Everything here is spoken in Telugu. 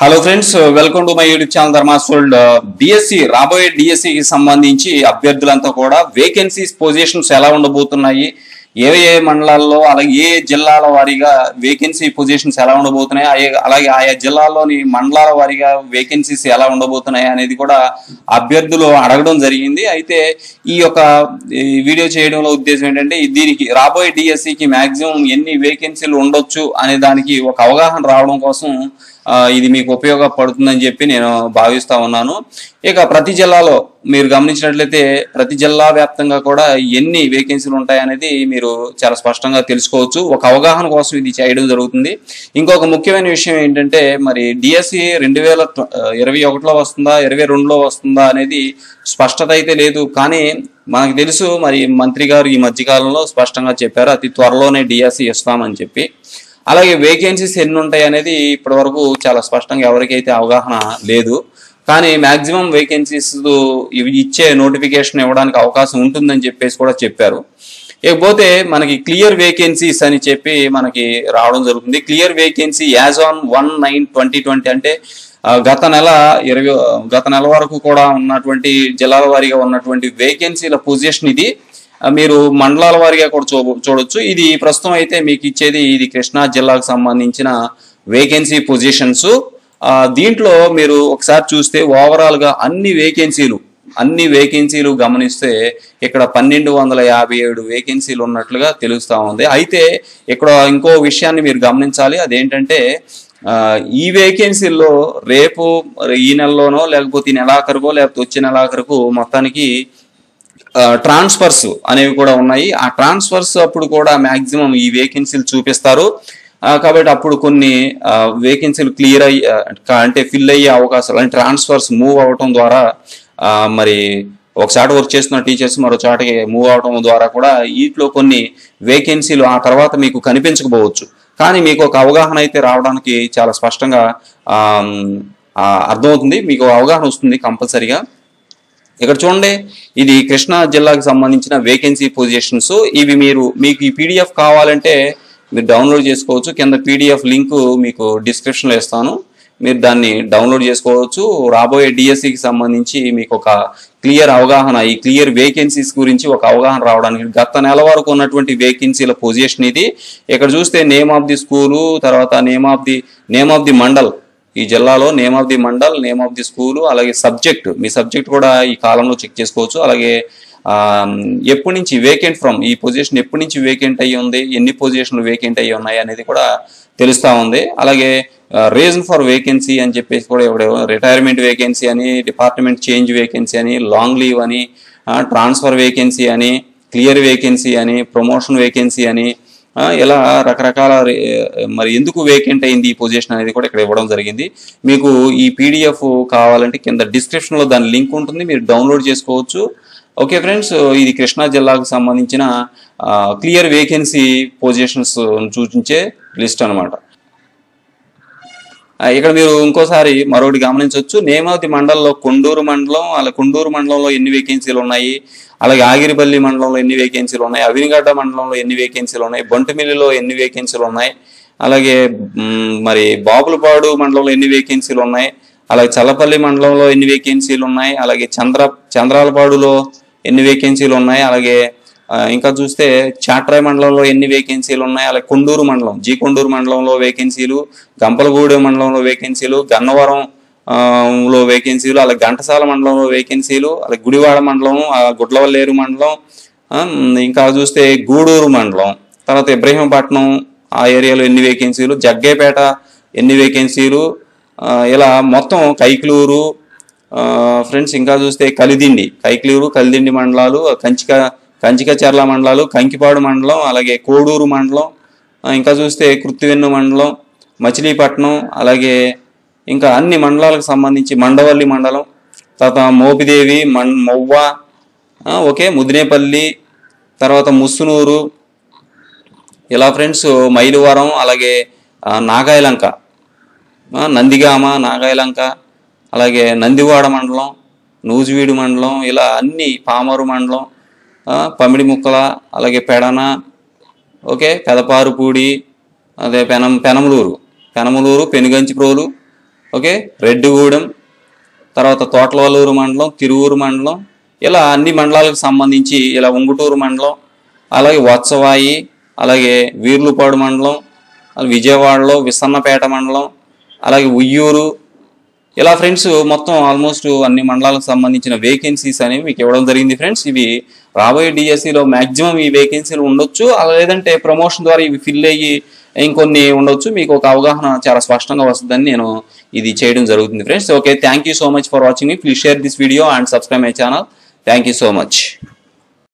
hello friends welcome to my YouTube channel ధర్మాసోల్డ్ డిఎస్సి రాబోయే DSC కి సంబంధించి అభ్యర్థులంతా కూడా వేకెన్సీస్ పొజిషన్స్ ఎలా ఉండబోతున్నాయి ఏ ఏ మండలాల్లో అలాగే ఏ జిల్లాల వారీగా వేకెన్సీ పొజిషన్స్ ఎలా ఉండబోతున్నాయి ఆయా- అలాగే ఆయా జిల్లాల్లోని మండలాల వారీగా వేకెన్సీస్ ఎలా ఉండబోతున్నాయి అనేది కూడా అభ్యర్థులు అడగడం జరిగింది అయితే ఈ యొక్క ఈ వీడియో చేయడంలో ఉద్దేశం ఏంటంటే దీనికి రాబోయే డిఎస్సికి మాక్సిమం ఎన్ని వేకెన్సీలు ఉండొచ్చు అనే దానికి ఒక అవగాహన రావడం కోసం ఆ, ఇది మీకు ఉపయోగపడుతుందని చెప్పి నేను భావిస్తా ఉన్నాను ఇక ప్రతి జిల్లాలో మీరు గమనించినట్లయితే ప్రతి జిల్లా వ్యాప్తంగా కూడా ఎన్ని వేకెన్సీలు ఉంటాయనేది మీరు చాలా స్పష్టంగా తెలుసుకోవచ్చు ఒక అవగాహన కోసం ఇది చేయడం జరుగుతుంది ఇంకొక ముఖ్యమైన విషయం ఏంటంటే మరి డిఎస్సి రెండు వేల ఇరవై ఒకటిలో వస్తుందా ఇరవై రెండులో వస్తుందా అనేది స్పష్టత అయితే లేదు కానీ మనకు తెలుసు మరి మంత్రి గారు ఈ మధ్యకాలంలో స్పష్టంగా చెప్పారు అతి త్వరలోనే డిఎస్సి ఇస్తామని చెప్పి అలాగే వేకెన్సీస్ ఎన్ని ఉంటాయి అనేది ఇప్పటి వరకు చాలా స్పష్టంగా ఎవరికైతే అవగాహన లేదు కానీ మాక్సిమం వేకెన్సీస్ ఇవి ఇచ్చే నోటిఫికేషన్ ఇవ్వడానికి అవకాశం ఉంటుందని చెప్పేసి కూడా చెప్పారు ఇకపోతే మనకి క్లియర్ వేకెన్సీస్ అని చెప్పి మనకి రావడం జరుగుతుంది clear vacancy as on one nine twenty twenty అంటే ఆ, గత నెల ఇరవై గత నెల వరకు కూడా ఉన్నటువంటి జిల్లాల వారీగా ఉన్నటువంటి వేకెన్సీల పొజిషన్ ఇది ఆ, మీరు మండలాల వారీగా కూడా చూ చూడొచ్చు ఇది ప్రస్తుతం అయితే మీకు ఇచ్చేది ఇది కృష్ణా జిల్లాకు సంబంధించిన వేకెన్సీ పొజిషన్స్ దీంట్లో మీరు ఒకసారి చూస్తే ఓవరాల్ గా అన్ని వేకెన్సీలు అన్ని వేకెన్సీలు గమనిస్తే ఇక్కడ పన్నెండు వందల యాభై ఏడు వేకెన్సీలు ఉన్నట్లుగా తెలుస్తా ఉంది అయితే ఇక్కడ ఇంకో విషయాన్ని మీరు గమనించాలి అదేంటంటే ఆ, ఈ వేకెన్సీల్లో రేపు ఈ నెలలోనో లేకపోతే ఈ నెలాఖరుకో లేకపోతే వచ్చే నెలాఖరుకు మొత్తానికి ట్రాన్స్ఫర్స్ అనేవి కూడా ఉన్నాయి ఆ ట్రాన్స్ఫర్స్ అప్పుడు కూడా మాక్సిమం ఈ వేకెన్సీలు చూపిస్తారు ఆ, కాబట్టి అప్పుడు కొన్ని వేకెన్సీలు క్లియర్ అయ్యి ఆ, అంటే ఫిల్ అయ్యే అవకాశాలు అంటే ట్రాన్స్ఫర్స్ మూవ్ అవటం ద్వారా ఆ, మరి ఒక చాట వర్క్ చేస్తున్న టీచర్స్ మరో చాటకి మూవ్ అవటం ద్వారా కూడా వీటిలో కొన్ని వేకెన్సీలు ఆ తర్వాత మీకు కనిపించకపోవచ్చు కానీ మీకు ఒక అవగాహన అయితే రావడానికి చాలా స్పష్టంగా ఆ, ఆ, అర్థమవుతుంది మీకు అవగాహన వస్తుంది కంపల్సరిగా ఇక్కడ చూడండి ఇది కృష్ణా జిల్లాకు సంబంధించిన వేకెన్సీ పొజిషన్స్ ఇవి మీరు మీకు ఈ పీడిఎఫ్ కావాలంటే మీరు డౌన్లోడ్ చేసుకోవచ్చు కింద పీడిఎఫ్ లింక్ మీకు డిస్క్రిప్షన్లో ఇస్తాను మీరు దాన్ని డౌన్లోడ్ చేసుకోవచ్చు రాబోయే డిఎస్సికి సంబంధించి మీకు ఒక క్లియర్ అవగాహన ఈ క్లియర్ వేకెన్సీస్ గురించి ఒక అవగాహన రావడానికి గత నెల వరకు ఉన్నటువంటి వేకెన్సీల పొజిషన్ ఇది ఇక్కడ చూస్తే నేమ్ ఆఫ్ ది స్కూలు తర్వాత name of the name of the mandal ఈ జిల్లాలో name of the mandal name of the school అలాగే సబ్జెక్ట్ మీ సబ్జెక్ట్ కూడా ఈ కాలంలో చెక్ చేసుకోవచ్చు అలాగే ఆ, ఎప్పటి నుంచి వేకెంట్ ఫ్రమ్ ఈ పొజిషన్ ఎప్పటి నుంచి వేకెంట్ అయ్యి ఉంది ఎన్ని పొజిషన్లు వేకెంట్ అయ్యి ఉన్నాయి అనేది కూడా తెలుస్తా ఉంది అలాగే రీజన్ ఫర్ వేకెన్సీ అని చెప్పేసి కూడా ఇప్పుడు రిటైర్మెంట్ వేకెన్సీ అని డిపార్ట్మెంట్ చేంజ్ వేకెన్సీ అని లాంగ్ లీవ్ అని ట్రాన్స్ఫర్ వేకెన్సీ అని క్లియర్ వేకెన్సీ అని ప్రమోషన్ వేకెన్సీ అని ఆ, ఇలా రకరకాల రే- మరి ఎందుకు వేకెంట్ అయింది ఈ పొజిషన్ అనేది కూడా ఇక్కడ ఇవ్వడం జరిగింది మీకు ఈ పీడిఎఫ్ కావాలంటే కింద description లో దాని లింక్ ఉంటుంది మీరు డౌన్లోడ్ చేసుకోవచ్చు ఓకే ఫ్రెండ్స్ ఇది కృష్ణా జిల్లాకు సంబంధించిన క్లియర్ వేకెన్సీ పొజిషన్స్ సూచించే లిస్ట్ అన్నమాట ఆ, ఇక్కడ మీరు ఇంకోసారి మరొకటి గమనించవచ్చు నేమావతి మండలంలో కొండూరు మండలం అలా కొండూరు మండలంలో ఎన్ని వేకెన్సీలు ఉన్నాయి అలాగే ఆగిరిపల్లి మండలంలో ఎన్ని వేకెన్సీలు ఉన్నాయి అవినిగడ్డ మండలంలో ఎన్ని వేకెన్సీలు ఉన్నాయి బొంటమిల్లిలో ఎన్ని వేకెన్సీలు ఉన్నాయి అలాగే మ్, మరి బాపులపాడు మండలంలో ఎన్ని వేకెన్సీలు ఉన్నాయి అలాగే చల్లపల్లి మండలంలో ఎన్ని వేకెన్సీలు ఉన్నాయి అలాగే చంద్ర చంద్రాలపాడులో ఎన్ని వేకెన్సీలు ఉన్నాయి అలాగే ఆ, ఇంకా చూస్తే చాట్రాయ్ మండలంలో ఎన్ని వేకెన్సీలు ఉన్నాయి అలాగే కొండూరు మండలం జీ కొండూరు మండలంలో వేకెన్సీలు గంపలగూడెం మండలంలో వేకెన్సీలు గన్నవరం ఆ, లో వేకెన్సీలు అలాగే ఘంటసాల మండలంలో వేకెన్సీలు అలాగే గుడివాడ మండలం ఆ, గుడ్లవల్లేరు మండలం ఆ, ఇంకా చూస్తే గూడూరు మండలం తర్వాత ఇబ్రహీంపట్నం ఆ ఏరియాలో ఎన్ని వేకెన్సీలు జగ్గేపేట ఎన్ని వేకెన్సీలు ఆ, ఇలా మొత్తం కైకలూరు ఫ్రెండ్స్ ఇంకా చూస్తే కలిదిండి కైకలూరు కలిదిండి మండలాలు కంచిక కంచికచర్ల మండలాలు కంకిపాడు మండలం అలాగే కోడూరు మండలం ఆ, ఇంకా చూస్తే కృత్తివెన్ను మండలం మచిలీపట్నం అలాగే ఇంకా అన్ని మండలాలకు సంబంధించి మండవల్లి మండలం తర్వాత మోపిదేవి మన్ మొవ్వ ఆ, ఓకే ముదినేపల్లి తర్వాత ముస్సునూరు ఇలా ఫ్రెండ్స్ మైలువరం అలాగే ఆ, నాగాయలంక ఆ, నందిగామ నాగాయలంక అలాగే నందివాడ మండలం నూజివీడు మండలం ఇలా అన్ని పామరు మండలం ఆ, పమిడి ముక్కల అలాగే పెడన ఓకే పెదపారుపూడి అదే పెనం పెనమలూరు పెనమలూరు పెనుగంచిప్రోలు ఓకే రెడ్డిగూడెం తర్వాత తోటలవల్లూరు మండలం తిరువూరు మండలం ఇలా అన్ని మండలాలకు సంబంధించి ఇలా ఉంగుటూరు మండలం అలాగే వత్సవాయి అలాగే వీర్లుపాడు మండలం అలాగే విజయవాడలో విసన్నపేట మండలం అలాగే ఉయ్యూరు ఇలా ఫ్రెండ్స్ మొత్తం ఆల్మోస్ట్ అన్ని మండలాలకు సంబంధించిన వేకెన్సీస్ అనేవి మీకు ఇవ్వడం జరిగింది ఫ్రెండ్స్ ఇవి రాబోయే డిఎస్సిలో మాక్సిమం ఈ వేకెన్సీలు ఉండొచ్చు అలా లేదంటే ప్రమోషన్ ద్వారా ఇవి ఫిల్ అయ్యి ఇంకొన్ని ఉండొచ్చు మీకు ఒక అవగాహన చాలా స్పష్టంగా వస్తుందని నేను ఇది చేయడం జరుగుతుంది friends okay thank you so much for watching please share this video and subscribe my channel thank you so much